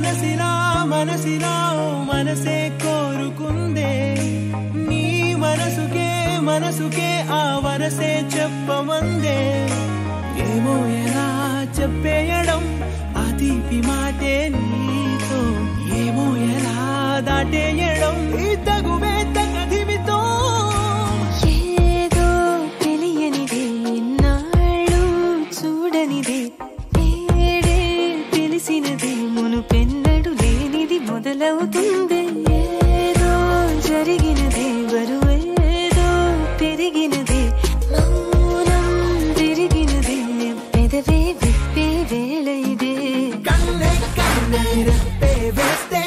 మనసిలా మనసిలా మనసే కోరుకుందే నీ మనసుకే మనసుకే ఆ వరసే చెప్పమందే ఏమో ఎలా చెప్పేయడం ఆ తీపి మాటే నీతో ఏమో ఎలా దాటేయడం ఈ తగువే తగదిమితో ఏదో తెలియనిదే నాళ్ళు చూడనిదే ఏడే తెలిసినదే మునుపెన్నడు లేనిది మొదలవుతుంది ఏదో జరిగినదే బరువేదో పెరిగినదే మౌనం తిరిగినదే పెదవే విప్పే వేళ ఇదే కన్నే కన్నే రెప్పే వేస్తే